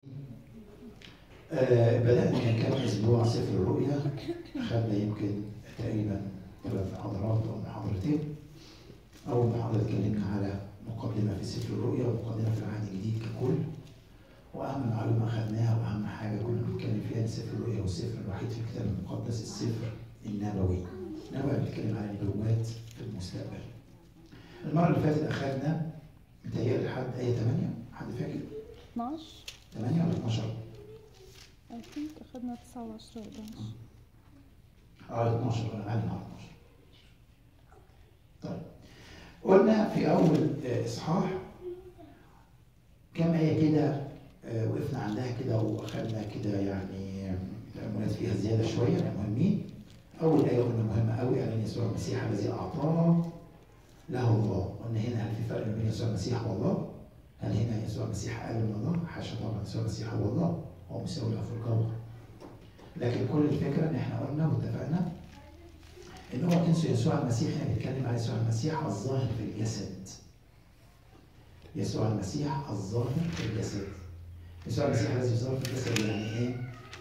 آه، بدأنا كام أسبوع سفر الرؤيا خدنا يمكن تقريبا ثلاث محاضرات أو محاضرتين أول محاضرة اتكلمنا على مقدمة في سفر الرؤيا ومقدمة في العهد الجديد ككل وأهم معلومة أخذناها وأهم حاجة كنا بنتكلم فيها إن سفر الرؤيا هو السفر الوحيد في الكتاب المقدس السفر النبوي نبوي بنتكلم عن النبوات في المستقبل المرة اللي فاتت أخذنا متهيألي لحد آية 8 حد فاكر 12 8 ولا 12 I think أخذنا 19 11 اه 12 انا عندي 12 طيب قلنا في اول آه، اصحاح كم ايه كده آه، وقفنا عندها كده واخدنا كده يعني آه، تاملات فيها زياده شويه لأن مهمين اول ايه قلنا مهمه قوي اعلان يسوع المسيح الذي اعطانا له الله قلنا هنا هل في فرق بين يسوع المسيح والله؟ هل هنا يسوع المسيح اقل من الله؟ حاشا طبعا يسوع المسيح هو الله هو مساوي له في الجوهر لكن كل الفكره ان احنا قلنا واتفقنا ان هو كنسو يسوع المسيح احنا بنتكلم على يسوع المسيح الظاهر في الجسد يسوع المسيح الظاهر في الجسد يسوع المسيح الذي ظهر في الجسد يعني ايه؟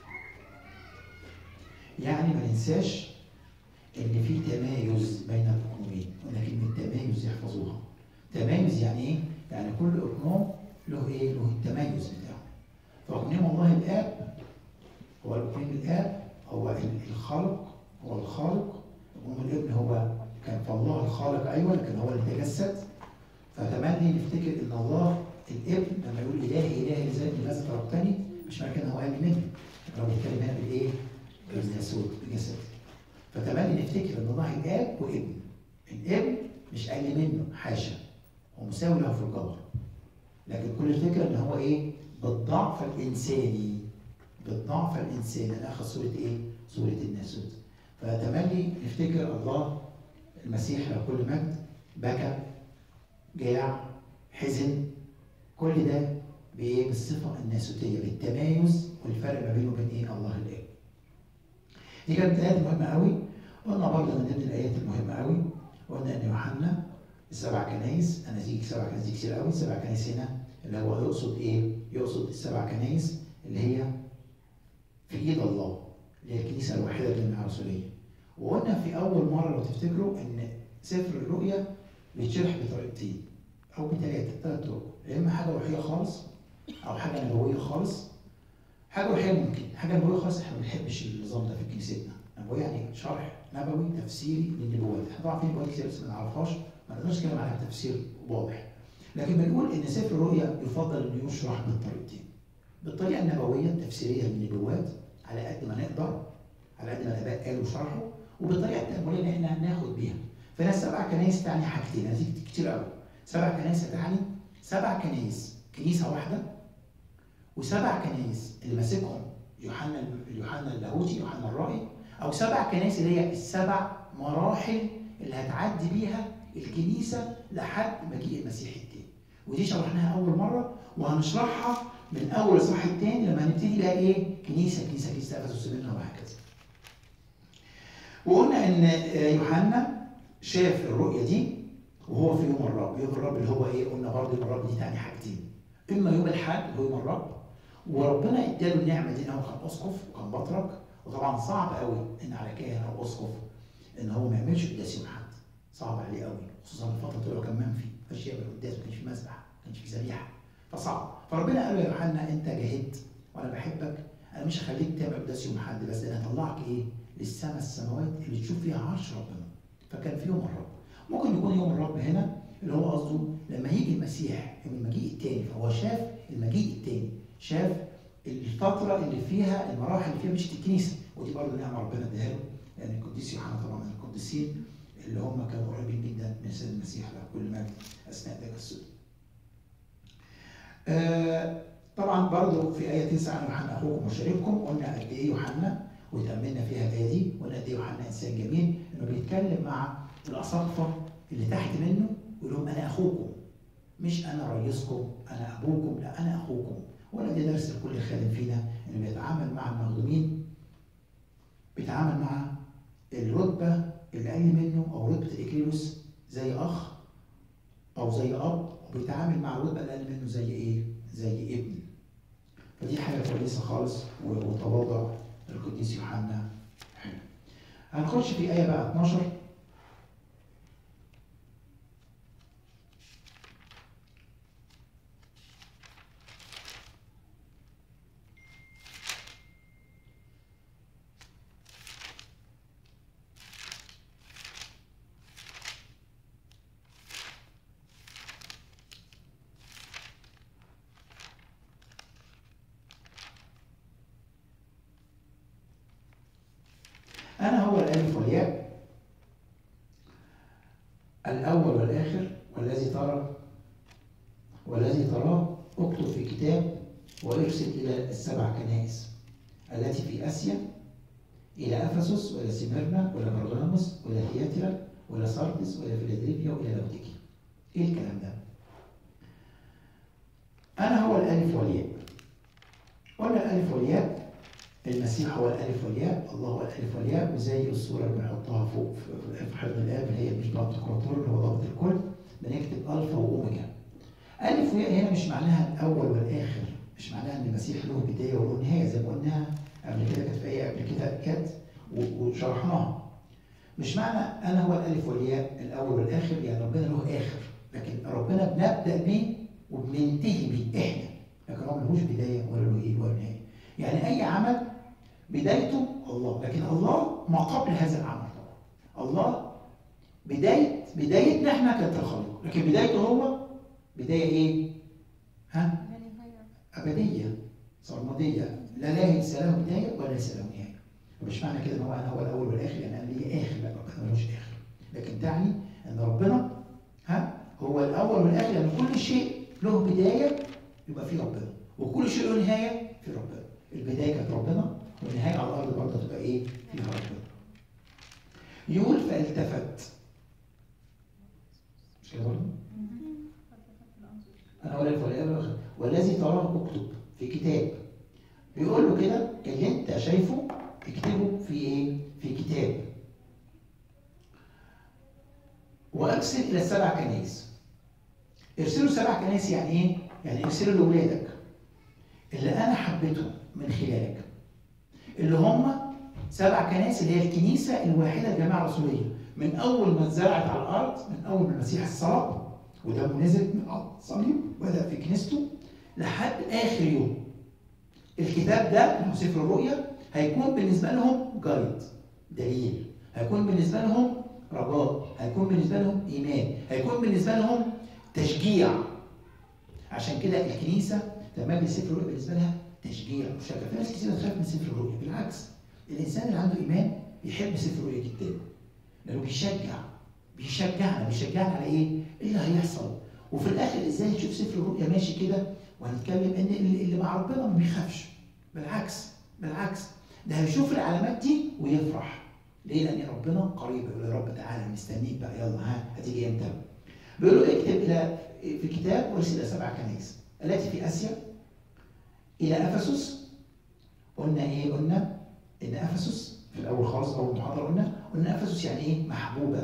يعني ما ننساش ان في تمايز بين الاقنومين قلنا كلمه تمايز يحفظوها تمايز يعني ايه؟ يعني كل اقنوم له ايه؟ له التميز بتاعه فاقنوم الله الاب هو الاقنوم الاب هو الخالق هو الخالق اقنوم الابن هو كان فالله الخالق ايوه لكن هو اللي تجسد فتمني نفتكر ان الله الابن لما يقول الهي الهي لذلك لماذا تركتني مش معنى كده ان هو اقل مني هو بيتكلم هنا بالايه؟ بالناسوت بجسد فتمني نفتكر ان الله الاب وابن الابن مش اقل منه حاشا هو مساوي له في الجوهر لكن كل الفكره ان هو ايه؟ بالضعف الانساني بالضعف الانساني انا اخذ صوره ايه؟ صوره الناسوت فتملي نفتكر الله المسيح له كل مجد بكى جاع حزن كل ده بايه؟ بالصفه الناسوتيه بالتمايز والفرق ما بينه وبين ايه؟ الله الاب. دي كانت ايات مهمه قوي قلنا برضه من ضمن الايات المهمه قوي قلنا ان يوحنا السبع كنايس انا دي سبع كنايس دي كتير قوي سبع كنايس هنا اللي هو يقصد ايه؟ يقصد السبع كنايس اللي هي في ايد الله اللي هي الكنيسه الوحيده الجامعه الرسوليه. وقلنا في اول مره لو تفتكروا ان سفر الرؤيا بيتشرح بطريقتين او بثلاثه ثلاث طرق يا اما حاجه روحيه خالص او حاجه نبويه خالص حاجه روحيه ممكن حاجه نبويه خالص احنا ما بنحبش النظام ده في كنيستنا نبويه يعني شرح نبوي تفسيري للنبوات احنا طبعا في نبوات كتير بس ما نعرفهاش ما نقدرش نتكلم عليها بتفسير واضح لكن بنقول ان سفر الرؤيا يفضل انه يشرح بالطريقتين بالطريقه النبويه التفسيريه للنبوات على قد ما نقدر على قد ما الاباء قالوا شرحوا وبالطريقه التامليه اللي احنا ناخد بيها فهنا السبع كنايس تعني حاجتين هذه كتير قوي سبع كنايس تعني سبع كنايس كنيسه واحده وسبع كنايس اللي ماسكهم يوحنا يوحنا اللاهوتي يوحنا الرائي او سبع كنايس اللي هي السبع مراحل اللي هتعدي بيها الكنيسه لحد مجيء المسيح التاني ودي شرحناها اول مره وهنشرحها من اول الصح التاني لما هنبتدي بقى ايه كنيسه كنيسه كنيسه افسس سميرنا وهكذا وقلنا ان يوحنا شاف الرؤيه دي وهو في يوم الرب يوم الرب اللي هو ايه قلنا برضه يوم الرب دي تعني حاجتين اما يوم الاحد اللي هو يوم الرب وربنا اداله النعمه دي ان هو كان اسقف وكان بطرك وطبعا صعب قوي ان على كاهن او اسقف ان هو ما يعملش قداس يوم الاحد صعب عليه قوي خصوصا الفتره طويله كان منفي ما كانش يعمل قداس ما كانش في مسبح ما كانش في ذبيحه فصعب فربنا قال له يا يوحنا انت جاهدت وانا بحبك انا مش هخليك تعمل قداس يوم الاحد بس انا هطلعك ايه للسماء السماوات اللي تشوف فيها عرش ربنا فكان في يوم الرب ممكن يكون يوم الرب هنا اللي هو قصده لما يجي المسيح يوم المجيء الثاني فهو شاف المجيء الثاني شاف الفترة اللي فيها المراحل اللي فيها مش الكنيسة ودي برضه نعمة ربنا اداها له لأن القديس يوحنا طبعا من القديسين اللي هم كانوا قريبين جدا من سيد المسيح له كل مجد أثناء تجسده. آه طبعا برضه في آية 9 أنا يوحنا أخوكم وشريككم قلنا قد إيه يوحنا وتأملنا فيها الآية دي وقلنا قد إيه يوحنا إنسان جميل إنه بيتكلم مع الأساقفة اللي تحت منه ويقول لهم أنا أخوكم مش أنا رئيسكم أنا أبوكم لا أنا أخوكم ولا دي درس لكل خادم فينا انه بيتعامل مع المخدومين بيتعامل مع الرتبه اللي اقل منه او رتبه الاكليروس زي اخ او زي اب وبيتعامل مع الرتبه اللي اقل منه زي ايه؟ زي ابن. فدي حاجه كويسه خالص و- وتواضع القديس يوحنا حلو هنخش في ايه بقى 12 أنا هو الألف والياء الأول والآخر والذي ترى والذي تراه اكتب في كتاب وارسل إلى السبع كنائس التي في آسيا إلى أفسس وإلى سميرنا وإلى برغاموس وإلى ثياترا وإلى ساردس وإلى فيلادلفيا وإلى لوديكيا. إيه الكلام ده؟ أنا هو الألف والياء. قلنا الألف والياء المسيح هو الالف والياء، الله هو الالف والياء وزي الصوره اللي بنحطها فوق في- في حضن الاب اللي هي مش بانتكراتور اللي هو ضابط الكل بنكتب الفا واوميجا. الف وياء هنا مش معناها الاول والاخر، مش معناها ان المسيح له بدايه وله نهايه زي ما قلنا قبل كده كانت في ايه قبل كده كانت و- وشرحناها. مش معنى انا هو الالف والياء الاول والاخر يعني ربنا له اخر، لكن ربنا بنبدا بيه وبننتهي بيه احنا، لكن هو ملهوش بدايه ولا له ايه ولا نهايه. يعني اي عمل بدايته الله لكن الله ما قبل هذا العمل طبعا الله بداية بدايتنا احنا كانت الخلق لكن بدايته هو بداية ايه؟ ها؟ أبدية سرمدية لا ليس له بداية ولا ليس له نهاية مش معنى كده ان هو انا هو الاول والاخر يعني انا ليا اخر لا ربنا ملوش اخر لكن تعني ان ربنا ها هو الاول والاخر يعني كل شيء له بدايه يبقى فيه ربنا وكل شيء له نهايه في ربنا البدايه كانت ربنا والنهايه على الارض برضه تبقى ايه؟ فيها ربنا يقول فالتفت مش كده برضه؟ انا ولا ولا ولا والذي تراه اكتب في كتاب بيقول له كده اللي انت شايفه اكتبه في ايه؟ في كتاب وارسل الى السبع كنائس ارسلوا سبع كنائس يعني ايه؟ يعني ارسلوا لاولادك اللي انا حبيتهم من خلالك اللي هم سبع كنائس اللي هي الكنيسه الواحده الجماعه الرسوليه من اول ما اتزرعت على الارض من اول ما المسيح الصلب ودمه نزل من الارض صليب وبدا في كنيسته لحد اخر يوم الكتاب ده اللي هو سفر الرؤيا هيكون بالنسبه لهم جايد دليل هيكون بالنسبه لهم رجاء هيكون بالنسبه لهم ايمان هيكون بالنسبه لهم تشجيع عشان كده الكنيسه تمام سفر الرؤيا بالنسبه لها تشجيع مشجع في ناس كتير تخاف من سفر الرؤيا بالعكس الانسان اللي عنده ايمان بيحب سفر الرؤيا جدا لانه بيشجع بيشجعنا بيشجعنا على ايه؟ ايه اللي هيحصل وفي الاخر ازاي تشوف سفر الرؤيا ماشي كده وهنتكلم ان اللي اللي مع ربنا ما بيخافش بالعكس بالعكس ده هيشوف العلامات دي ويفرح ليه؟ لان ربنا قريب يقول يا رب تعالى مستنيك بقى يلا ها هتيجي امتى؟ بيقول له اكتب الى في كتاب وارسل الى سبع كنائس التي في اسيا الى افسس قلنا ايه؟ قلنا ان افسس في الاول خالص اول محاضره قلنا قلنا افسس يعني ايه؟ محبوبه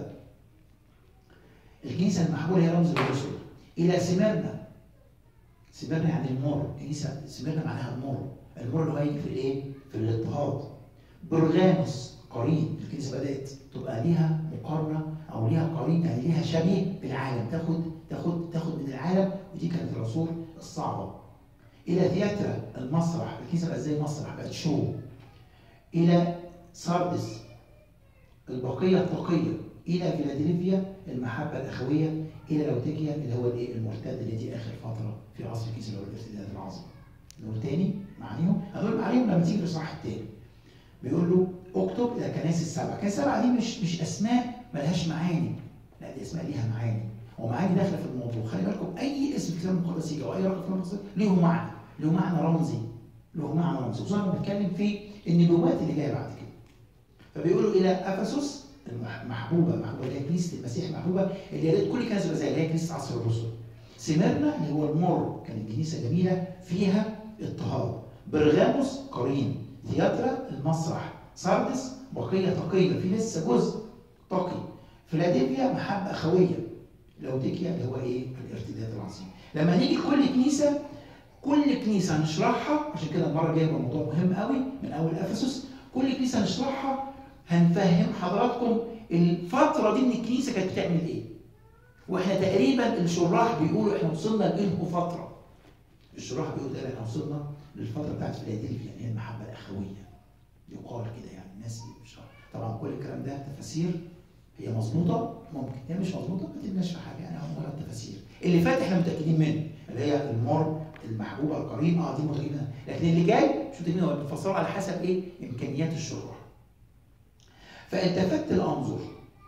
الكنيسه المحبوبه هي رمز الرسل الى سمرنا سمرنا يعني المر كنيسه سمرنا معناها المر المر اللي هو هيجي في الايه؟ في الاضطهاد برغاموس قرين الكنيسه بدات تبقى ليها مقارنه او ليها قرين يعني ليها شبيه بالعالم تاخد تاخد تاخد من العالم ودي كانت العصور الصعبه الى ثياترا المسرح الكنيسه بقت زي مسرح بقت شو الى ساردس البقيه التقيه الى فيلادلفيا المحبه الاخويه الى لوتيكيا اللي هو الايه المرتد اللي دي اخر فتره في عصر الكنيسه اللي هو الارتداد العظيم نقول تاني معانيهم هنقول معانيهم لما تيجي في الصح التاني بيقول له اكتب الى كنائس السبع الكنائس السبع دي مش مش اسماء ملهاش معاني لا دي اسماء ليها معاني ومعاني داخله في الموضوع خلي بالكم اي اسم في الكتاب المقدس يجي او اي رقم في الكتاب المقدس له معنى له معنى رمزي له معنى رمزي خصوصا لما بنتكلم في النبوات اللي جايه بعد كده فبيقولوا الى افسس المحبوبه محبوبه اللي هي كنيسه المسيح المحبوبه اللي يا ريت كل كنيسه زي اللي هي كنيسه عصر الرسل سمرنا اللي هو المر كانت كنيسه جميله فيها اضطهاد برغاموس قرين ثياترا المسرح ساردس بقيه تقيه في لسه جزء تقي فيلادلفيا محبه اخويه لوديكيا اللي هو ايه الارتداد العظيم لما نيجي كل كنيسه كل كنيسه هنشرحها عشان كده المره الجايه يبقى الموضوع مهم قوي من اول افسس كل كنيسه هنشرحها هنفهم حضراتكم الفتره دي من الكنيسه كانت بتعمل ايه واحنا تقريبا الشراح بيقولوا احنا وصلنا لانه فتره الشراح بيقولوا تقريبا احنا وصلنا للفتره بتاعت فيلادلفيا اللي هي المحبه الاخويه يقال كده يعني الناس بيشرح طبعا كل الكلام ده تفاسير هي مظبوطه ممكن هي مش مظبوطه ما تبناش في حاجه يعني هم مجرد تفاسير اللي فات احنا متاكدين منه اللي هي المر المحبوبه القريب اه دي متاكدين منها لكن اللي جاي مش متاكدين منها بنفسره على حسب ايه امكانيات الشراح فالتفت الانظر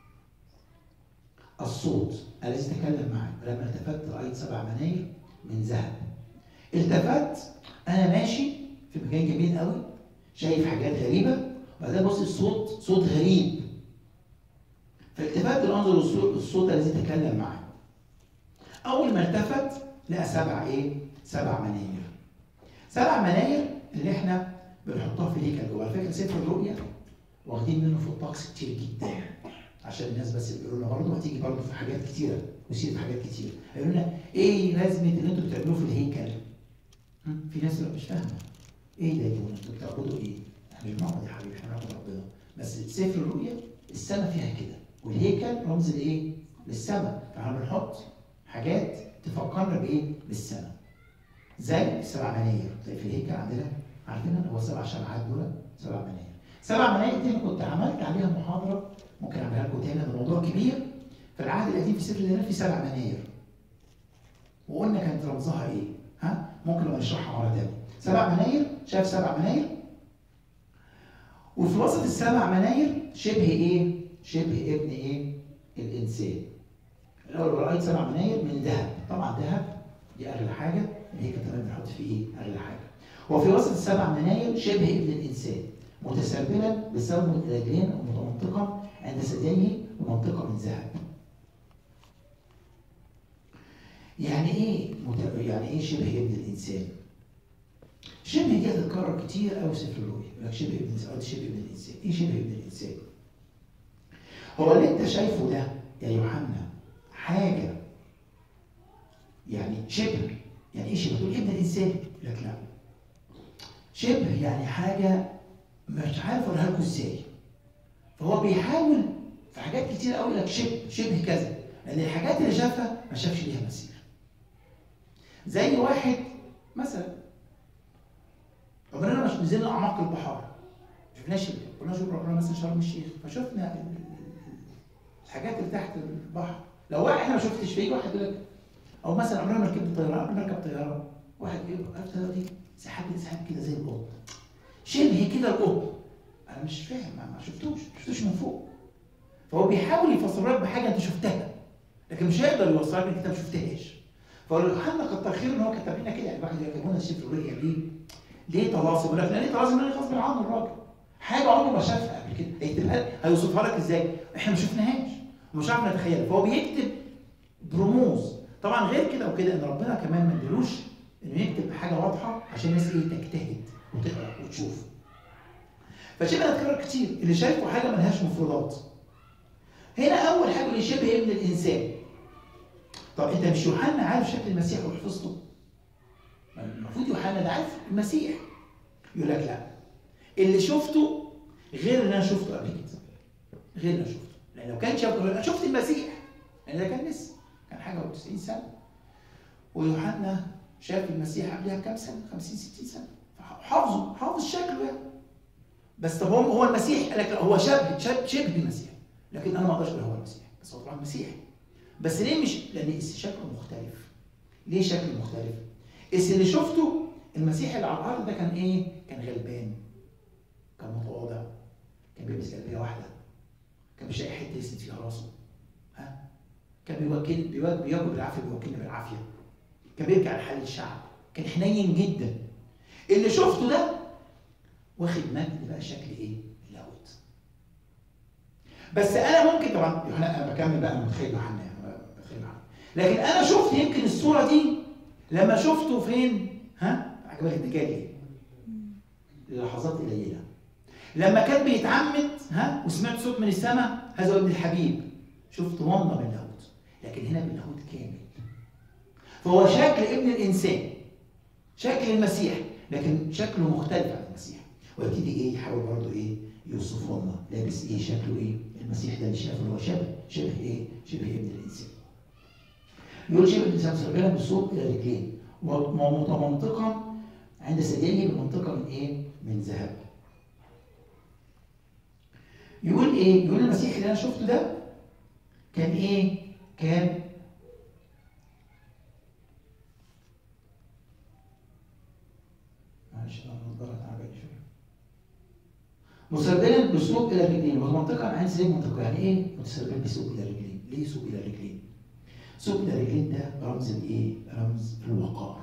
الصوت الذي تكلم معي لما التفت رايت سبع مناير من ذهب التفت انا ماشي في مكان جميل قوي شايف حاجات غريبه وبعدين بص الصوت صوت غريب فالتفت الانظر الصوت, الصوت الذي تكلم معي اول ما التفت لقى سبع ايه سبع مناير سبع مناير اللي احنا بنحطها في الهيكل جوه على فكره سفر الرؤيا واخدين منه في الطقس كتير جدا عشان الناس بس اللي بيقولوا لنا برضه هتيجي برضه في حاجات كتيره وسيره في حاجات كتير هيقولوا لنا ايه لازمه اللي انتوا بتعملوه في الهيكل؟ هم؟ في ناس مش فاهمه ايه ده يا جماعه انتوا بتعبدوا ايه؟ احنا مش بنعبد يا حبيبي احنا بنعبد ربنا بس سفر الرؤيا السماء فيها كده والهيكل رمز لايه؟ للسماء فاحنا بنحط حاجات تفكرنا بايه؟ بالسماء زي السبع مناير زي في الهيكل عندنا عارفين هو سبع شمعات دول سبع مناير سبع مناير دي أنا كنت عملت عليها محاضره ممكن اعملها لكم تاني ده موضوع كبير في العهد القديم في سفر الدينار في سبع مناير وقلنا كانت رمزها ايه؟ ها؟ ممكن نبقى نشرحها مره تانيه سبع مناير شاف سبع مناير وفي وسط السبع مناير شبه ايه؟ شبه ابن ايه؟ الانسان الاول رايت سبع مناير من ذهب طبعا ذهب دي اغلى حاجه الهيكل كمان بنحط فيه ايه؟ اغلى حاجه وفي وسط السبع مناير شبه ابن الانسان متسربلا بثوب رجلين ومتمنطقا عند ثدييه ومنطقه من ذهب. يعني ايه مت... يعني ايه شبه ابن الانسان؟ شبه دي هتتكرر كتير قوي في سفر الرؤيا يقول لك شبه ابن الانسان شبه ابن الانسان، ايه شبه ابن الانسان؟ هو اللي انت شايفه ده يا يوحنا حاجه يعني شبه يعني ايه شبه؟ تقول ابن الانسان يقول لك لا شبه يعني حاجه مش عارف اقولها لكم ازاي فهو بيحاول في حاجات كتير قوي لك شبه شبه كذا لان الحاجات اللي شافها ما شافش ليها مثيل زي واحد مثلا عمرنا مش نزلنا اعماق البحار شفناش كنا نشوف رحنا مثلا شرم الشيخ فشفنا ال- ال- الحاجات اللي تحت البحر لو واحد احنا ما شفتش فيه واحد يقول لك او مثلا عمرنا ما ركبت طياره قبل ما نركب طياره واحد يقول عرفت الطياره دي سحاب سحاب كده زي القط شبه كده القط انا مش فاهم ما ما شفتوش ما شفتوش من فوق فهو بيحاول يفسر لك بحاجه انت شفتها لكن مش هيقدر يوصلك انك انت ما شفتهاش فيوحنا كتر خير ان هو كتب لنا كده يعني الواحد يكتبونا السفر الرؤيا ليه؟ ليه طلاسم؟ يقول لك لا ليه طلاسم؟ لان غصب عنه الراجل حاجه عمره ما شافها قبل كده هيكتبها هيوصفها لك ازاي؟ احنا ما شفناهاش ومش عارف نتخيلها فهو بيكتب برموز طبعا غير كده وكده ان ربنا كمان ما ادلوش انه يكتب حاجه واضحه عشان الناس ايه تجتهد وتقرا وتشوف فشبه هتكرر كتير اللي شايفه حاجه ملهاش مفردات هنا اول حاجه اللي شبه ابن الانسان طب انت مش يوحنا عارف شكل المسيح وحفظته المفروض يوحنا ده عارف المسيح يقول لك لا اللي شفته غير اللي انا شفته قبل كده غير اللي انا شفته لان لو كان شافه انا شفت المسيح لان ده كان لسه كان حاجه و90 سنه ويوحنا شاف المسيح قبلها بكام سنه 50 60 سنه حافظه حافظ شكله يعني بس طب هو هو المسيح قال لك لا هو شبه شبه, شبه المسيح لكن انا ما اقدرش اقول هو المسيح بس هو طبعا مسيحي بس ليه مش لان شكله مختلف ليه شكله مختلف بس اللي شفته المسيح اللي على الارض ده كان ايه كان غلبان كان متواضع كان بيلبس جلابيه واحده كان مش لاقي حته يسند فيها راسه ها كان بيوكل بيواجه بيواجه بالعافيه بيوكلنا بالعافيه كان بيرجع لحل الشعب كان حنين جدا اللي شفته ده واخد مجد بقى شكل ايه؟ اللاهوت. بس انا ممكن طبعا يوحنا انا بكمل بقى انا متخيل يوحنا يعني بتخيل يوحنا لكن انا شفت يمكن الصوره دي لما شفته فين؟ ها؟ عجبك الدجاج ايه؟ للحظات قليله. لما كان بيتعمد ها وسمعت صوت من السماء هذا هو ابن الحبيب شفت ومضه من اللاهوت لكن هنا باللاهوت كامل. فهو شكل ابن الانسان شكل المسيح لكن شكله مختلف عن المسيح ويبتدي ايه يحاول برضه ايه يوصفه لنا لابس ايه شكله ايه المسيح ده اللي شافه اللي هو شبه شبه ايه شبه ابن الانسان يقول شبه الانسان مستقبلا بالصوت الى رجلين ومنطقا عند سديه بمنطقه من ايه من ذهب يقول ايه يقول المسيح اللي انا شفته ده كان ايه كان معلش انا النضاره تعبانه شويه مسربلا بسوق الى الرجلين والمنطقه عن سيد منطقه يعني ايه متسربل بسوق الى الرجلين ليه سوق الى الرجلين سوق الى الرجلين ده رمز الايه رمز الوقار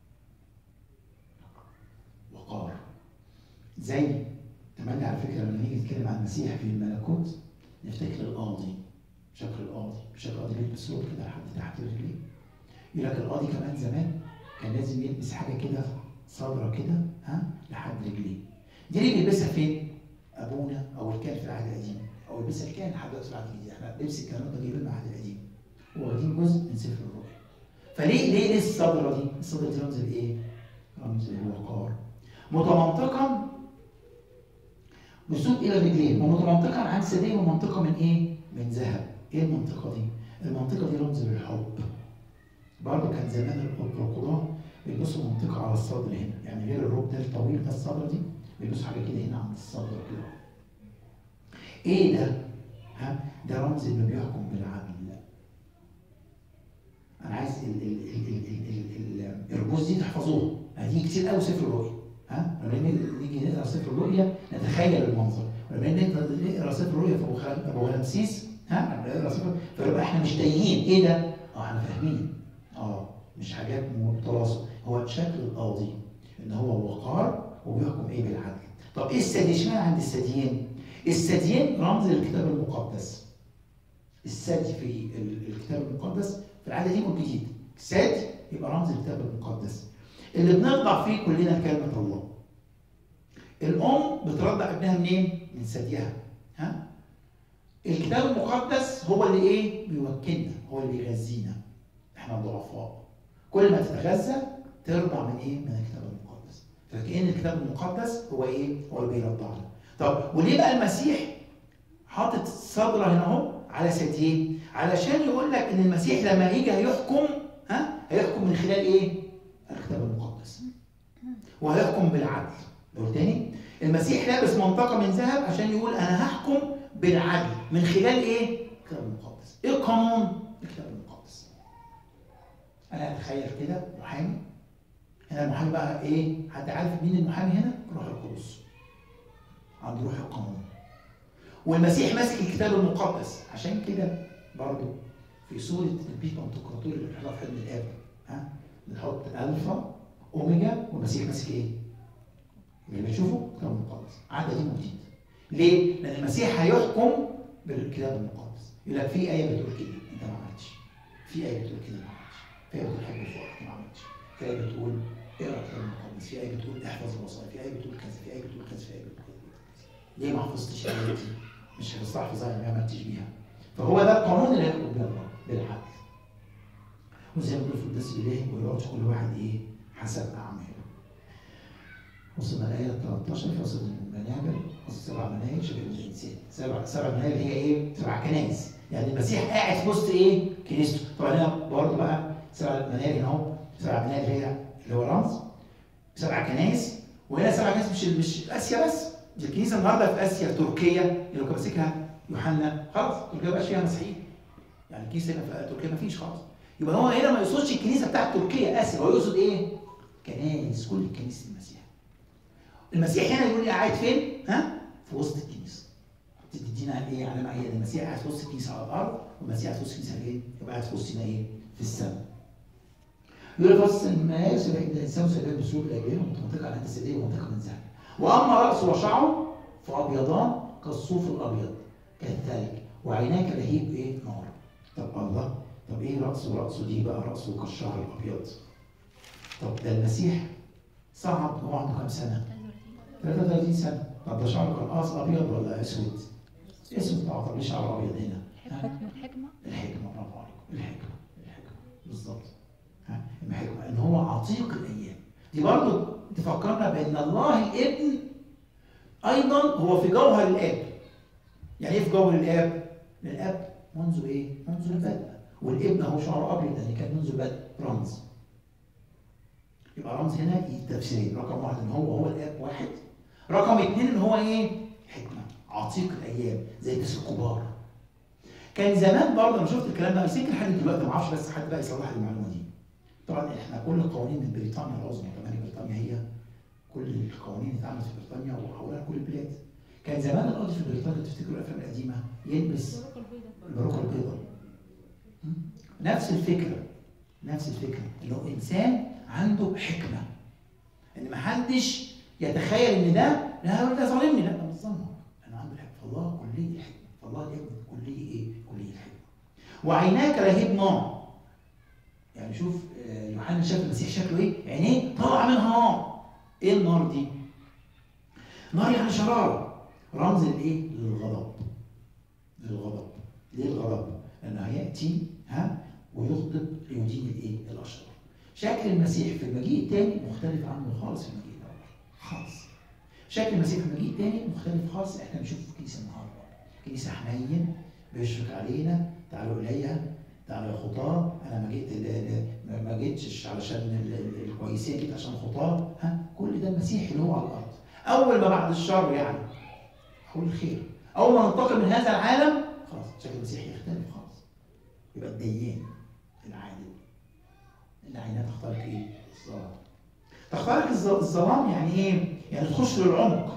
وقار زي تملي على فكره لما نيجي نتكلم عن المسيح في الملكوت نفتكر القاضي شكل القاضي شكل القاضي بيلبس ثوب كده لحد تحت رجليه يقول لك القاضي كمان زمان كان لازم يلبس حاجه كده صدره كده ها لحد رجليه دي اللي بيلبسها فين؟ ابونا او الكاهن في العهد القديم او يلبسها الكاهن لحد دلوقتي في العهد الجديد احنا لبس الكلام ده جايبين من العهد القديم واخدين جزء من سفر الرؤيا فليه ليه ليه الصدره دي؟ الصدره دي رمز الايه؟ رمز الوقار متمنطقا بسوق الى الرجلين ومتمنطقا عن سديه ومنطقه من ايه؟ من ذهب ايه المنطقه دي؟ المنطقه دي رمز للحب برضه كان زمان القضاه بيلبسوا منطقه على الصدر هنا يعني غير الروب ده الطويل ده الصدر دي بيلبسوا حاجه كده هنا عند الصدر كده ايه ده؟ ها؟ ده رمز انه بيحكم بالعدل انا عايز ال- ال- ال- ال- ال- ال- ال- الرموز دي تحفظوها هتيجي كتير قوي سفر الرؤيا ها لما نيجي- نيجي نقرا سفر الرؤيا نتخيل المنظر ولما نيجي نقرا سفر الرؤيا في ابو خل- ابو غلامسيس ها لما نقرا سفر فيبقى احنا مش تايهين ايه ده؟ اه احنا فاهمين اه مش حاجات متواصل هو شكل القاضي ان هو وقار وبيحكم ايه بالعدل طب ايه الثدي اشمعنى عند الثديين؟ الثديين رمز للكتاب المقدس الثدي في ال- الكتاب المقدس في العهد القديم والجديد ثدي يبقى رمز الكتاب المقدس اللي بنرضع فيه كلنا كلمه الله الام بترضع ابنها منين؟ من ثديها ها؟ الكتاب المقدس هو اللي ايه؟ بيوكلنا هو اللي بيغذينا احنا ضعفاء كل ما تتغذى ترضع من ايه؟ من الكتاب المقدس فكأن الكتاب المقدس هو ايه؟ هو اللي بيرضعنا طب وليه بقى المسيح حاطط صدره هنا اهو على ثديين علشان يقول لك ان المسيح لما يجي هيحكم ها هيحكم من خلال ايه؟ الكتاب المقدس وهيحكم بالعدل لو تاني المسيح لابس منطقه من ذهب عشان يقول انا هحكم بالعدل من خلال ايه؟ الكتاب المقدس ايه قانون الكتاب المقدس انا اتخيل كده محامي هنا المحامي بقى ايه؟ حد عارف مين المحامي هنا؟ روح القدس عند روح القانون والمسيح ماسك الكتاب المقدس عشان كده برضه في سورة البيبانتوكراتور اللي بنحطها في حلم الآب ها بنحط ألفا أوميجا والمسيح ماسك إيه؟ اللي بنشوفه الكتاب المقدس عهد قديم وجديد ليه؟ لأن المسيح هيحكم بالكتاب المقدس يقول لك في آية بتقول كده أنت ما عملتش في آية بتقول كده ما عملتش في آية بتقول حب فوقك ما عملتش في آية بتقول اقرا الكتاب المقدس في آية بتقول احفظ الوصايا في آية بتقول كذا في آية بتقول كذا في آية بتقول كذا ليه ما حفظتش الآية دي؟ مش هتستحفظها ما عملتش بيها فهو ده القانون اللي هيحكم بيه الله بالعدل وزي ما بيقول في القداس الالهي ويعطي كل واحد ايه حسب اعماله وصلنا الآية 13 فصل المنابر فصل سبع مناهج شبه الإنسان سبع سبع مناهج هي إيه؟ سبع كنائس يعني المسيح قاعد في وسط إيه؟ كنيسته طبعا هنا برضه بقى سبع مناهج أهو سبع مناهج هي اللي هو رمز سبع كنائس وهنا سبع كنائس مش مش آسيا بس دي الكنيسة النهارده في آسيا تركيا اللي كان ماسكها يوحنا خلاص تركيا ما بقاش فيها مسيحيين يعني الكنيسة هنا في تركيا ما فيش خالص يبقى هو هنا ما يقصدش الكنيسة بتاعت تركيا آسيا هو يقصد إيه؟ كنائس كل كنيسة المسيح المسيح هنا يقول لي قاعد فين؟ ها؟ في وسط الكنيسه. تدينا ايه علامه ايه؟ ان المسيح قاعد في وسط الكنيسه على الارض والمسيح قاعد في وسط الكنيسه ايه؟ يبقى قاعد في وسطنا ايه؟ في السماء. يقول فصل الماء سبع الانسان سبع بسوق الاجيال ومنطقه على الجسديه ومنطقه من ذهب. واما راسه وشعره فابيضان كالصوف الابيض كالثلج وعيناه كلهيب ايه؟ نار. طب الله طب ايه راسه وراسه دي بقى راسه كالشعر الابيض. طب ده المسيح صعد هو عنده كام سنه؟ 33 سنه طب ده شعره كان قاص ابيض ولا اسود؟ اسود طبعا طب ليه شعره ابيض هنا؟ ها؟ الحكمة الحكمه برافو عليكم الحكمه الحكمه بالظبط ها الحكمه ان هو عتيق الايام دي برضو تفكرنا بان الله الابن ايضا هو في جوهر الاب يعني ايه في جوهر الاب الاب منذ ايه منذ البدء والابن هو شعر ابيض يعني كان منذ البدء رمز يبقى رمز هنا تفسيرين رقم واحد ان هو هو الاب واحد رقم اثنين ان هو ايه حكمه عتيق الايام زي كاس الكبار كان زمان برضه انا شفت الكلام ده بس يمكن لحد دلوقتي ما اعرفش بس حد بقى يصلح لي المعلومه دي طبعا احنا كل القوانين من بريطانيا العظمى كمان بريطانيا هي كل القوانين اللي اتعملت في بريطانيا وحولها كل البلاد كان زمان القاضي في بريطانيا تفتكروا الافلام القديمه يلبس الباروكه البيضاء م? نفس الفكره نفس الفكره انه انسان عنده حكمه ان ما حدش يتخيل ان ده لا ده ظالمني لا ده مش ظلمك انا عندي حكمه فالله كلي الحكمه فالله الابن كلي ايه؟ كلي الحكمه وعيناك لهيب نار يعني شوف آه، يوحنا شاف المسيح شكله ايه؟ عينيه طالع منها نار ايه النار دي؟ نار يعني شراره رمز للايه؟ للغضب للغضب ليه الغضب؟ لانه هياتي ها ويغضب ليدين الايه؟ الاشرار شكل المسيح في المجيء الثاني مختلف عنه خالص في المجيء الاول خالص شكل المسيح في المجيء الثاني مختلف خالص احنا بنشوفه في الكنيسه النهارده كنيسه حنين بيشفق علينا تعالوا اليها تعالوا يا خطاه انا ما جيت ل- ل- ما- ما جيتش علشان ال- ال- الكويسين جيت عشان خطاه ها كل ده المسيح اللي هو على الارض اول ما بعد الشر يعني حول الخير اول ما ننتقل من هذا العالم خلاص شكل المسيح يختلف خالص يبقى الديان العادل اللي عينها تخترق ايه؟ الظلام تخترق الظ- الظلام يعني ايه؟ يعني تخش للعمق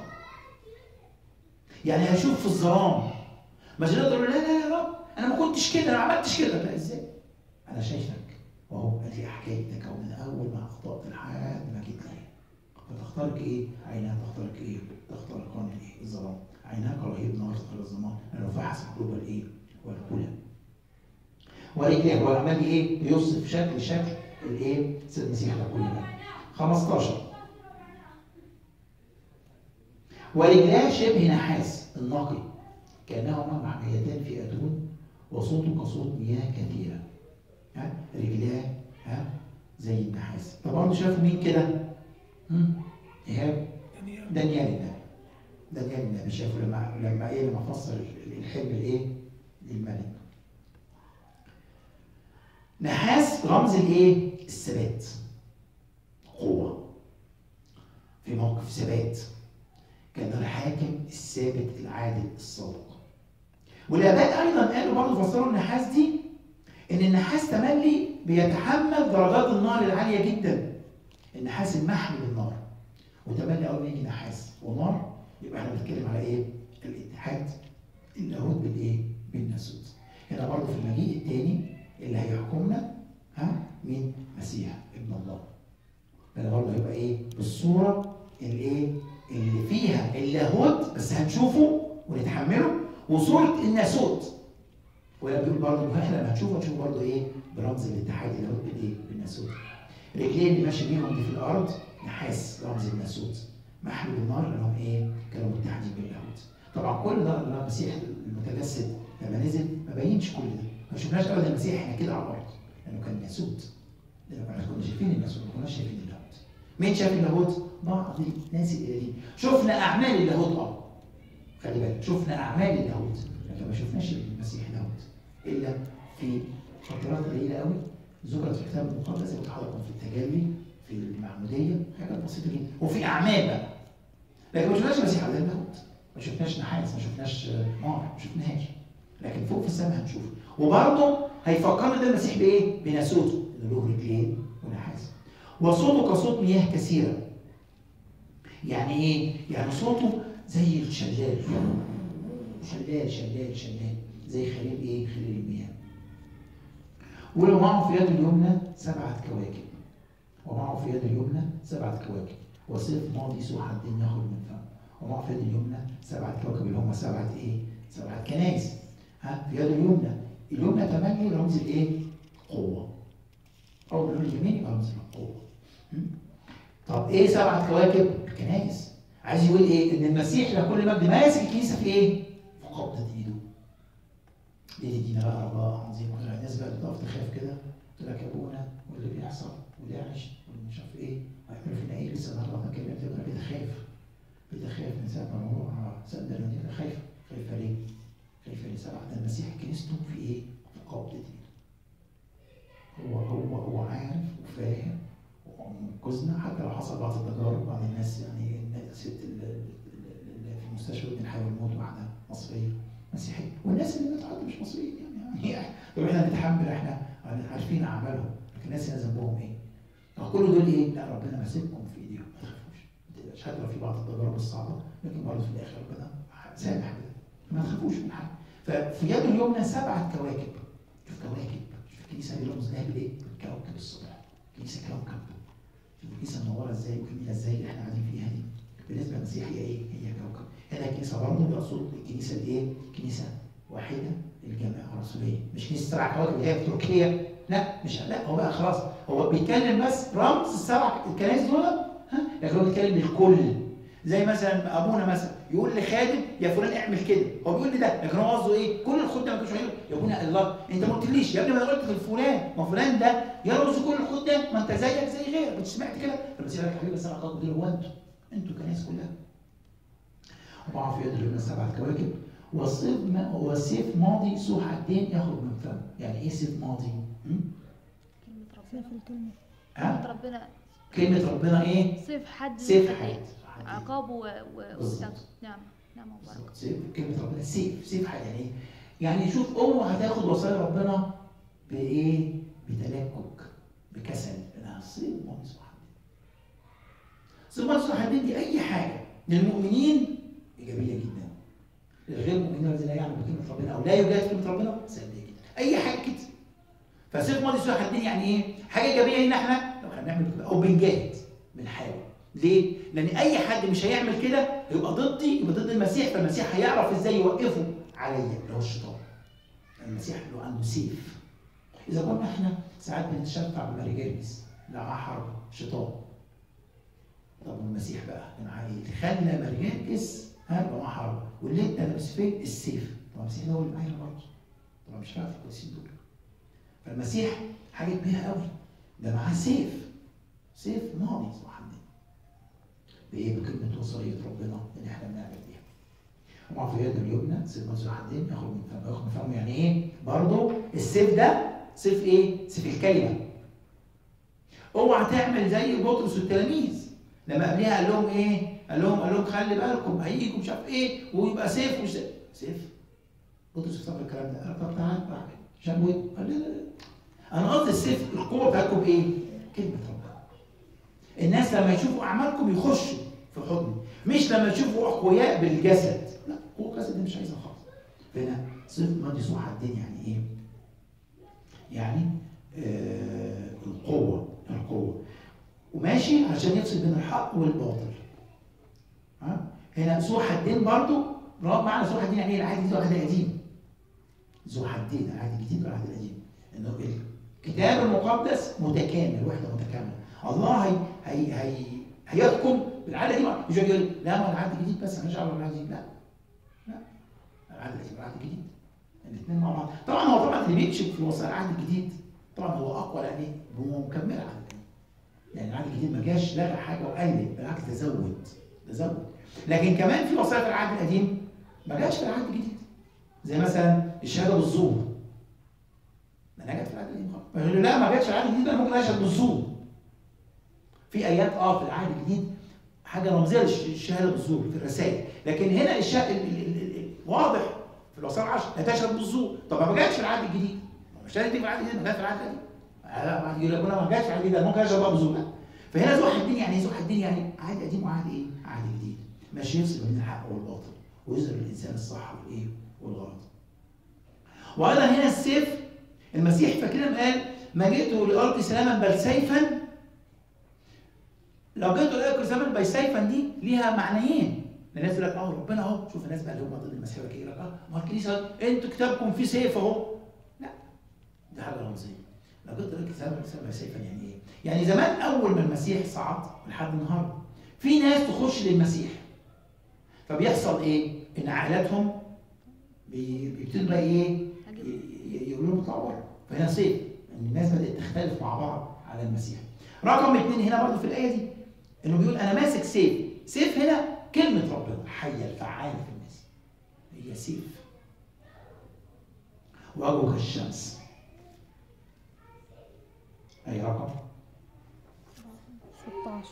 يعني هشوف في الظلام مش هنقدر نقول لا لا يا رب انا ما كنتش كده انا ما عملتش كده لا ازاي؟ انا شايفك وهو ادي حكايتك ومن اول ما اخطات لحد ما جيت لي فتخترق ايه؟ عينها تخترق ايه؟ تخترقان الايه؟ الظلام عيناك رهيب نار تخترق الظلام لانه فحص قلوب الايه؟ والكلى ورجليه هو عمال ايه؟ يوصف شكل شكل الايه؟ سيد المسيح ده كله 15 ورجلاه شبه نحاس النقي كانهما معميتان في اتون وصوته كصوت مياه كثيره ها رجلاه ها زي النحاس طب برضه شافوا مين كده؟ هم؟ ايهاب دانيال النبي دانيال النبي شافوا لما لما ايه لما فسر الحلم الايه؟ للملك نحاس رمز الايه؟ الثبات قوة في موقف ثبات كان الحاكم الثابت العادل الصادق والآباء أيضا قالوا برضه فسروا النحاس دي إن النحاس تملي بيتحمل درجات النار العالية جدا النحاس المحمي بالنار وتملي أول ما يجي نحاس ونار يبقى احنا بنتكلم على إيه؟ الاتحاد اللاهوت بالإيه؟ بالناسوت هنا برضه في المجيء الثاني اللي هيحكمنا ها مين؟ مسيح ابن الله لان برضه هيبقى ايه؟ بالصوره الايه؟ اللي فيها اللاهوت بس هنشوفه ونتحمله وصوره الناسوت ولا بيقول برضه احنا لما هنشوفه هنشوفه برضه ايه؟ برمز الاتحاد اللاهوت بالايه؟ بالناسوت. رجلين اللي ماشي بيهم دي في الارض نحاس رمز الناسوت. محمي بالنار لانهم ايه؟ كانوا متحدين باللاهوت. طبعا كل ده لما المسيح المتجسد لما نزل ما بينش كل ده. ما شفناش ابدا المسيح احنا كده على الارض لانه كان ناسوت. لانه احنا كنا شايفين الناسوت ما كناش شايفين اللاهوت. مين شاف اللاهوت؟ بعض الناس القليلين. شفنا اعمال اللاهوت اه. خلي بالك شفنا اعمال اللاهوت لكن ما شفناش المسيح لاهوت الا في فترات قليله قوي ذكرت في الكتاب المقدس اللي حضراتكم في التجلي في المعموديه حاجات بسيطه جدا وفي اعمال بقى لكن ما شفناش المسيح على اللاهوت ما شفناش نحاس ما شفناش نار ما شفناهاش لكن فوق في السماء هنشوفه وبرضه هيفكرنا ده المسيح بايه؟ بناسوته انه له رجلين ونحاس وصوته كصوت مياه كثيره يعني ايه؟ يعني صوته زي الشلال شلال شلال شلال زي خليل ايه؟ خليل المياه ولو معه في يده اليمنى سبعة كواكب ومعه في يده اليمنى سبعة كواكب وسيف ماضي ذو حدين يخرج من فمه ومعه في يده اليمنى سبعة كواكب اللي هم سبعة ايه؟ سبعة كنائس ها في يده اليمنى اليمنى تملي رمز الايه؟ قوة أو اللون اليمين يبقى رمز القوة م? طب ايه سبعة كواكب؟ الكنائس عايز يقول ايه؟ ان المسيح له كل مجد ماسك الكنيسه في ايه؟ في قبضه ايده. دي تدينا بقى رجاء عظيم وغير الناس بقى اللي تقف تخاف كده تقول لك يا ابونا واللي بيحصل واللي يعيش واللي مش عارف ايه هيعملوا فينا ايه لسه النهارده انا كلمت انا بتخاف بتخاف من ساعه ما الموضوع صدق ان خايفه خايفه ليه؟ خايفه ليه سبعه ده المسيح كنيسته في ايه؟ في قبضه ايده هو هو هو عارف وفاهم ومنقذنا حتى لو حصل بعض التجارب بعض الناس يعني الست ال- ال- ال- في المستشفى بنحاول نموت واحده مصريه مسيحيه والناس اللي ماتوا حتى مش مصريين يعني يعني طب احنا نتحمل احنا عارفين اعمالهم لكن الناس هنا ذنبهم ايه؟ طب كل دول ايه؟ لا ربنا ماسككم في ايديهم ما تخافوش ما تقلقش حتى لو في بعض التجارب الصعبه لكن برضه في الاخر ربنا سامح كده ما تخافوش من حاجه ففي يد اليمنى سبعه كواكب شوف كواكب شوف الكنيسه بيرمز لها بالايه؟ بالكوكب الصبح كنيسه كوكب شوف الكنيسه منوره ازاي وجميله ازاي اللي احنا قاعدين فيها دي بالنسبه للمسيح هي ايه؟ هي كوكب هنا الكنيسه برضه بيقصد الكنيسه الايه؟ كنيسه واحده الجامعه الرسوليه مش كنيسه سبع كواكب اللي هي في تركيا لا مش لا هو بقى خلاص هو بيتكلم بس رمز السبع الكنائس دول ها لكن هو بيتكلم للكل زي مثلا ابونا مثلا يقول لخادم يا فلان اعمل كده هو بيقول لي ده لكن هو قصده ايه كل الخدام ما كانوش هيقولوا يا ابونا الله انت ما قلتليش يا ابني ما انا قلت لفلان ما فلان ده يرمز كل الخدام ما انت زيك زي غيرك مش سمعت كده المسيح قال لك حبيبي بس انا قصدي دول هو انتوا انتوا الكنائس كلها وضع في يد الرجل سبعة كواكب والسيف ما والسيف ماضي سوح عدين يخرج من فمه يعني ايه سيف ماضي؟ م? كلمة ربنا سيف الكلمة كلمة ها؟ ربنا كلمة ربنا ايه؟ سيف حد سيف من حاد حد عقابه و... و... بالظبط. نعم نعم وبركة بالظبط. سيف كلمة ربنا سيف سيف حاد يعني ايه؟ يعني شوف اوعى هتاخد وصايا ربنا بايه؟ بتلكك بكسل انها سيف ماضي سوح عدين سيف ماضي سوح عدين دي اي حاجة للمؤمنين ايجابية جدا للغير المؤمنين الذين لا يعلموا بكلمة ربنا او لا يجاهد كلمة ربنا سلبية جدا اي حاجة كده فسيف ماضي سوء حدين يعني ايه؟ حاجه ايجابيه لينا احنا لو احنا بنعمل كده او بنجاهد بنحاول ليه؟ لان اي حد مش هيعمل كده يبقى ضدي يبقى ضد المسيح فالمسيح هيعرف ازاي يوقفه عليا اللي هو الشيطان المسيح له عنده سيف اذا كنا احنا ساعات بنتشفع بماري جيرجس لا معاه حرب شيطان طب والمسيح بقى اللي معاه ايه؟ اللي خلى ماري جيرجس ها يبقى معاه حرب واللي انت لابس فين؟ السيف طب المسيح ده هو اللي معايا برضه طب مش عارف القديسين دول فالمسيح حاجه كبيره قوي ده معاه سيف سيف ماضي سبحان الله بايه بكلمه وصيه ربنا اللي احنا بنعمل بيها ومع في يد اليمنى سيف ماضي حدين ياخد من فمه ياخد من فمه يعني ايه برضه السيف ده سيف ايه سيف الكلمه اوعى تعمل زي بطرس والتلاميذ لما قبلها قال لهم ايه قال لهم قال لهم خلي بالكم هيجوا مش عارف ايه ويبقى سيف مش سيف, سيف. بطرس افتكر الكلام ده قال طب تعال تعال شموت قال لا لا لا انا قصدي السيف القوه بتاعتكم ايه؟ كلمه ربنا. الناس لما يشوفوا اعمالكم يخشوا في حضني، مش لما يشوفوا اقوياء بالجسد، لا قوه الجسد دي مش عايزها خالص. فهنا سيف ماضي سوء حدين يعني ايه؟ يعني آه القوه القوه وماشي عشان يفصل بين الحق والباطل. ها؟ هنا ذو حدين برضو معنى ذو حدين يعني ايه؟ العهد ذو حد قديم. ذو حدين العهد الجديد والعهد القديم. انه الكتاب المقدس متكامل وحده متكامله الله هي هي هي هيحكم بالعاده دي مش يقول لي لا ما العهد الجديد بس ماليش دعوه بالعهد الجديد لا لا العهد القديم والعهد الجديد الاثنين مع بعض طبعا هو طبعا اللي بيكشف في وصايا العهد الجديد طبعا هو اقوى لان ايه؟ هو مكمل العهد القديم يعني العهد الجديد ما جاش لغى حاجه وقلب بالعكس ده زود ده زود لكن كمان في وصايا في العهد القديم ما جاش في العهد الجديد زي مثلا الشهاده بالزور ما نجت في العهد القديم خالص فيقول له لا ما جاتش في العهد الجديد انا ممكن اشهد بالزور في ايات اه في العهد الجديد حاجه رمزيه للشهاده بالزور في الرسائل لكن هنا الشهاده واضح في الوصايا العشر لا تشهد بالزور طب ما جاتش في العهد الجديد الشهاده دي في العهد الجديد ما جاتش في العهد القديم لا واحد يقول لك انا ما جاتش في العهد الجديد ممكن اشهد بقى بالزور لا فهنا ذو حدين يعني ذو حدين يعني عهد قديم وعهد ايه؟ عهد جديد ماشي يفصل بين الحق والباطل ويظهر الانسان الصح والايه؟ والغلط وايضا هنا السيف المسيح فاكرين قال ما جئت لألقي سلاما بل سيفا لو جئت لألقي سلاما بل سيفا دي ليها معنيين الناس يقول لك اه ربنا اهو شوف الناس بقى اللي هم ضد المسيح يقول لك ايه اه ما الكنيسه انتوا كتابكم فيه سيف اهو لا دي حاجه رمزيه لو جئت لألقي سلاما بل سيفا يعني ايه؟ يعني زمان اول ما المسيح صعد لحد النهارده في ناس تخش للمسيح فبيحصل ايه؟ ان عائلاتهم بيبتدوا بقى ايه؟ يقولوا لهم اطلعوا بره فهنا صيف ان الناس بدات تختلف مع بعض على المسيح رقم اثنين هنا برضه في الايه دي انه بيقول انا ماسك سيف سيف هنا كلمه ربنا حيه الفعال في الناس هي سيف وجهه كالشمس اي رقم 16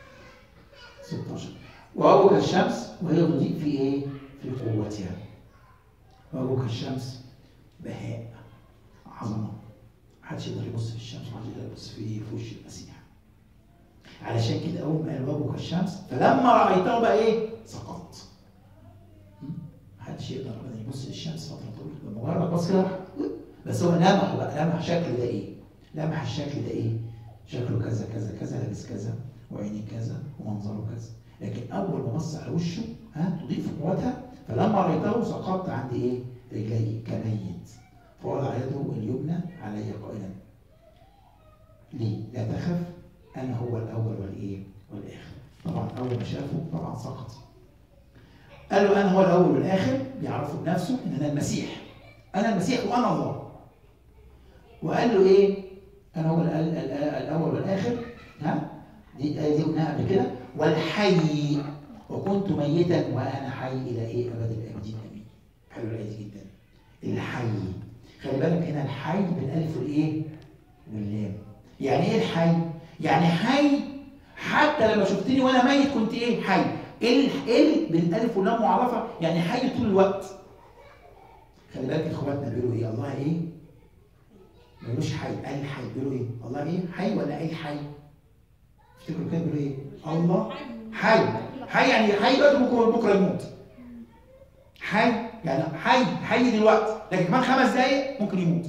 16 وجهه كالشمس وهي تضيء في ايه؟ في قوتها وجهه كالشمس بهاء عظمه محدش يقدر يبص في الشمس محدش يقدر يبص في في وش المسيح علشان كده اول ما قال وجهه كالشمس فلما رايته بقى ايه؟ سقط م? محدش يقدر ابدا يبص للشمس فتره طويله بمجرد بص كده راح بس هو لمح بقى لمح شكل ده ايه؟ لمح الشكل ده ايه؟ شكله كذا كذا كذا لابس كذا وعينيه كذا ومنظره كذا لكن اول ما بص على وشه ها تضيف قوتها فلما رايته سقطت عند ايه؟ رجليه كميت فوضع يده اليمنى علي قائلا ليه؟ لا تخف انا هو الاول والايه؟ والاخر طبعا اول ما شافه طبعا سقط قال له انا هو الاول والاخر بيعرفه بنفسه ان انا المسيح انا المسيح وانا الله وقال له ايه؟ انا هو ال- ال- ال- الاول والاخر ها؟ دي الآية دي قلناها قبل كده والحي وكنت ميتا وانا حي الى ايه ابد الابدين امين حلو الايه دي جدا الحي خلي بالك هنا الحي بالالف والايه واللام يعني ايه الحي يعني حي حتى لما شفتني وانا ميت كنت ايه حي ال ال بالالف واللام معرفه يعني حي طول الوقت خلي بالك اخواتنا بيقولوا ايه الله ايه ما يقولوش حي قال حي بيقولوا ايه الله ايه حي ولا ايه حي افتكروا كده بيقولوا ايه الله حي حي يعني حي دلوقتي بكره بكره يموت حي يعني حي حي دلوقتي لكن كمان خمس دقايق ممكن يموت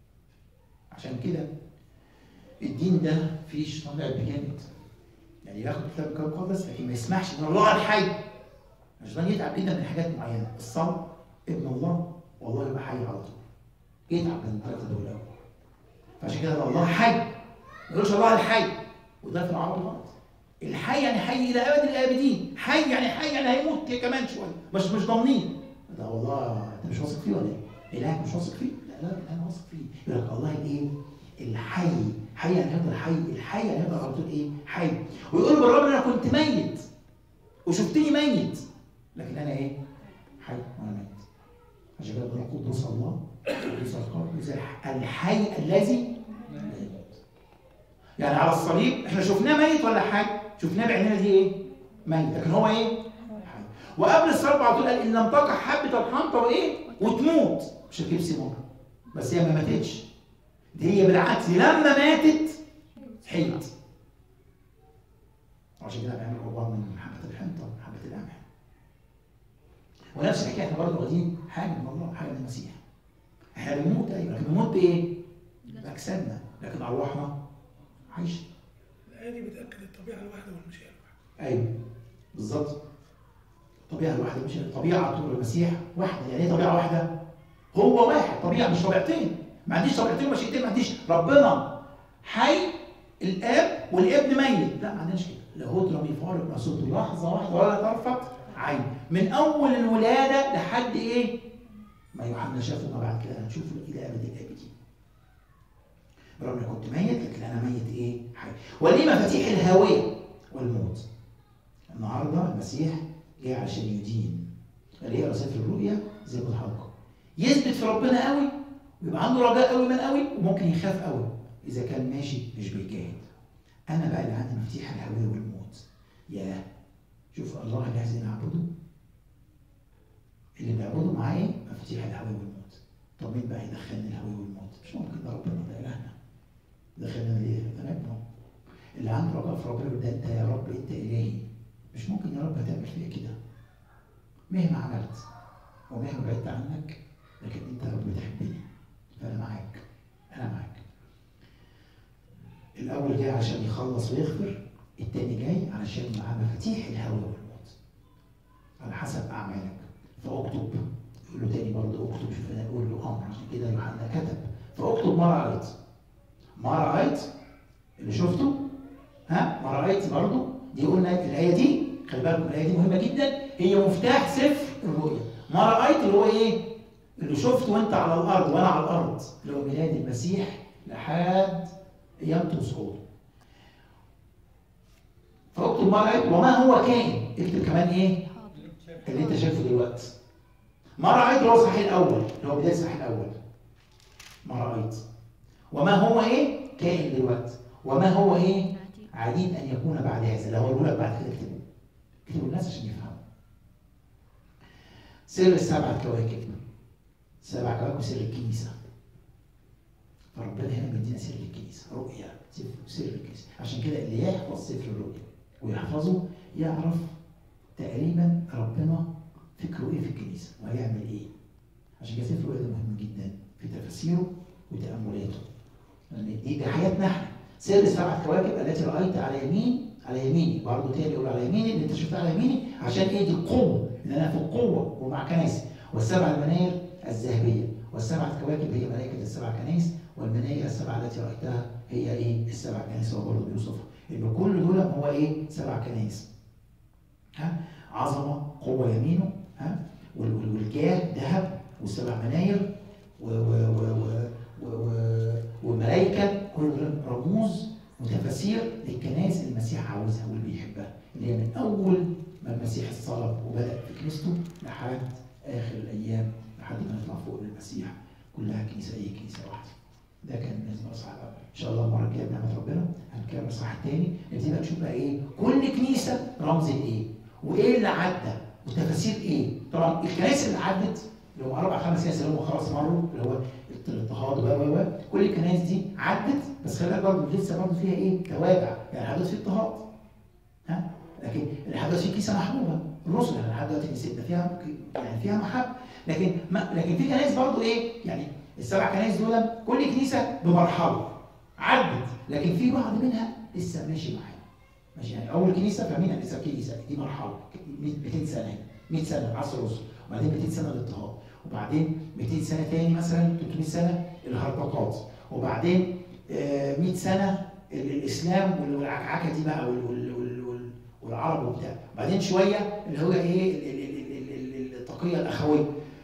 عشان كده الدين ده فيه شيطان لعب جامد يعني ياخد كتاب الكتاب المقدس لكن ما يسمحش ان الله الحي الشيطان يتعب جدا من حاجات معينه الصلب ابن الله والله يبقى حي على طول يتعب من الثلاثه دول قوي فعشان كده الله حي ما يقولش الله الحي وده في العرب غلط الحي يعني حي الى ابد الابدين حي يعني حي يعني هيموت كمان شويه مش مش ضامنين ده والله انت مش واثق فيه ولا ايه؟ الهك مش واثق فيه؟ لا لا انا واثق فيه يقول لك الله الايه؟ الحي حي يعني هيفضل حي الحي يعني هيفضل على طول ايه؟ حي ويقول بالرب انا كنت ميت وشفتني ميت لكن انا ايه؟ حي وانا ميت عشان كده بنقول قدوس الله قدوس القلب زي الحي الذي لا يموت يعني على الصليب احنا شفناه ميت ولا حي؟ شفناه بعيننا دي ايه؟ ميت لكن هو ايه؟ حي وقبل الصلب على طول قال ان لم تقع حبه الحنطه وايه؟ وتموت مش هتجيب ثمار بس هي ما ماتتش دي هي بالعكس لما ماتت حيت عشان كده بنعمل ربع من حبه الحنطه حبه القمح ونفس الحكايه احنا برضه واخدين حاجه من الله حاجه من المسيح احنا بنموت ايوه لكن بنموت بايه؟ باجسادنا لكن ارواحنا عايشه الآية دي بتأكد الطبيعة الواحدة والمشيئة الواحدة ايوه بالظبط الطبيعه الواحده مش الطبيعه طول المسيح واحده يعني ايه طبيعه واحده؟ هو واحد طبيعه مش طبيعتين ما عنديش طبيعتين ومشيئتين ما عنديش ربنا حي الاب والابن ميت لا ما عندناش كده لاهوت لم يفارق ناسوته لحظه واحده ولا طرفه عين من اول الولاده لحد ايه؟ ما يوحنا شافه ما بعد كده هنشوفه الى ابد الابدين برغم اني كنت ميت لكن انا ميت ايه؟ حي وليه مفاتيح الهاويه والموت النهارده المسيح جاي عشان يدين اللي يقرا سفر الرؤيا زي ما الحلقه يثبت في ربنا قوي ويبقى عنده رجاء قوي من قوي وممكن يخاف قوي اذا كان ماشي مش بيجاهد انا بقى اللي عندي مفاتيح الهويه والموت يا شوف الله اللي عايزين نعبده اللي بيعبده معاه ايه؟ مفاتيح الهويه والموت طب مين بقى يدخلني الهويه والموت؟ مش ممكن ده ربنا ده الهنا دخلنا ليه؟ ده ابنه اللي عنده رجاء في ربنا ده انت يا رب انت الهي مش ممكن يا رب هتعمل فيا كده مهما عملت ومهما بعدت عنك لكن انت يا رب بتحبني فانا معاك انا معاك الاول جاي عشان يخلص ويغفر التاني جاي علشان معاه مفاتيح الهوى والموت على حسب اعمالك فاكتب يقول له تاني برضه اكتب شوف انا اقول له امر عشان كده يوحنا كتب فاكتب ما رايت ما رايت اللي شفته ها ما رايت برضه دي قلنا الايه دي خلي بالكم الايه دي مهمه جدا هي مفتاح سفر الرؤيا ما رايت اللي هو ايه اللي شفته وانت على الارض وانا على الارض اللي هو ميلاد المسيح لحد قيامته وصعوده فاكتب ما رايت وما هو كائن اكتب كمان ايه حاضر اللي انت شايفه دلوقتي ما رايت هو الصحيح الاول اللي هو بدايه الصحيح الاول ما رايت وما هو ايه كائن دلوقتي وما هو ايه عديد عديد ان يكون بعد هذا لو هقوله لك بعد كده اكتبه اكتبه الناس عشان يفهموا سر السبعة كواكب سبع كواكب سر الكنيسة فربنا هنا بيدينا سر الكنيسة رؤية سر سر الكنيسة عشان كده اللي يحفظ سفر الرؤيا ويحفظه يعرف تقريبا ربنا فكره ايه في الكنيسة وهيعمل ايه عشان كده سفر الرؤيا ده مهم جدا في تفاسيره وتأملاته لأن دي دي حياتنا احنا سر السبع كواكب التي رأيت على يمين على يميني برضه تاني يقول على يميني اللي انت شفتها على يميني عشان ايه دي القوة ان انا في القوة ومع كنايسي والسبع المناير الذهبية والسبعة كواكب هي ملائكة السبع كنايس والمناير السبعة التي رأيتها هي ايه السبع كنايس هو برضه بيوصفها يبقى كل دول هو ايه سبع كنايس ها عظمة قوة يمينه ها وال- وال- والجاه ذهب والسبع مناير و و و و و و وملائكة كل دول رموز وتفاسير للكنائس اللي المسيح عاوزها واللي بيحبها اللي هي من أول ما المسيح اتصلب وبدأ في كنيسته لحد آخر الأيام لحد ما نطلع فوق للمسيح كلها كنيسة إيه كنيسة واحدة ده كان بالنسبة لصح الأول إن شاء الله المرة الجاية بنعمة ربنا هنكمل صح تاني نبتدي بقى نشوف بقى إيه كل كنيسة رمز لإيه وإيه اللي عدى وتفاسير إيه طبعا الكنائس اللي عدت اللي هم أربع خمس كنائس اللي هم خلاص مروا اللي هو الاضطهاد و و و كل الكنائس دي عدت بس خلي بالك برضه لسه برضه فيها ايه توابع يعني حدث في اضطهاد ها لكن اللي حدث في كنيسه محبوبه الرسل يعني لحد دلوقتي كنيستنا فيها يعني فيها محبه لكن ما لكن في كنائس برضه ايه يعني السبع كنائس دول كل كنيسه بمرحله عدت لكن في بعض منها لسه ماشي معانا ماشي يعني اول كنيسه فاهمين يعني لسه كنيسه دي مرحله 200 سنه 100 سنه عصر الرسل وبعدين 200 سنه الاضطهاد وبعدين 200 سنه تاني مثلا 300 سنه الهرطقات وبعدين آه، 100 سنه ال- الاسلام وال- والعكعكه دي بقى وال- وال- وال- وال- والعرب وبتاع بعدين شويه اللي هو ايه ال- ال- ال- ال- ال- التقيه الاخويه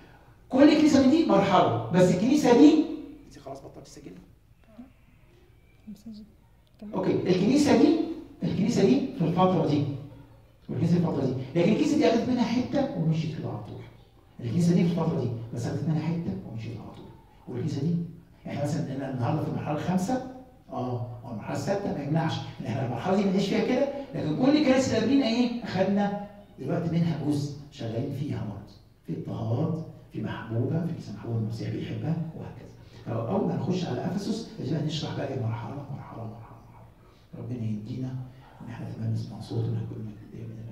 كل كنيسه من دي مرحله بس الكنيسه دي انت خلاص بطلت تسجل مسجل كمان اوكي الكنيسه دي الكنيسه دي في الفتره دي والكنيسه في الفتره دي لكن الكنيسه دي اخذت منها حته ومشيت كده على طول الكنيسه دي في الفتره دي بس اخذت منها حته ومشيت على طول والكنيسه دي يعني مثلا انا النهارده في المرحله الخامسه اه والمرحله السادسه ما يمنعش ان احنا المرحله دي بنعيش فيها كده لكن كل الكنائس اللي قبلينا ايه اخذنا دلوقتي منها جزء شغالين فيها برضه في اضطهاد في محبوبه في كنيسه محبوبه المسيح بيحبها وهكذا فاول ما نخش على افسس لازم نشرح بقى إيه مرحله مرحله مرحله مرحله ربنا يدينا ان احنا كمان نسمع صوته ونكون من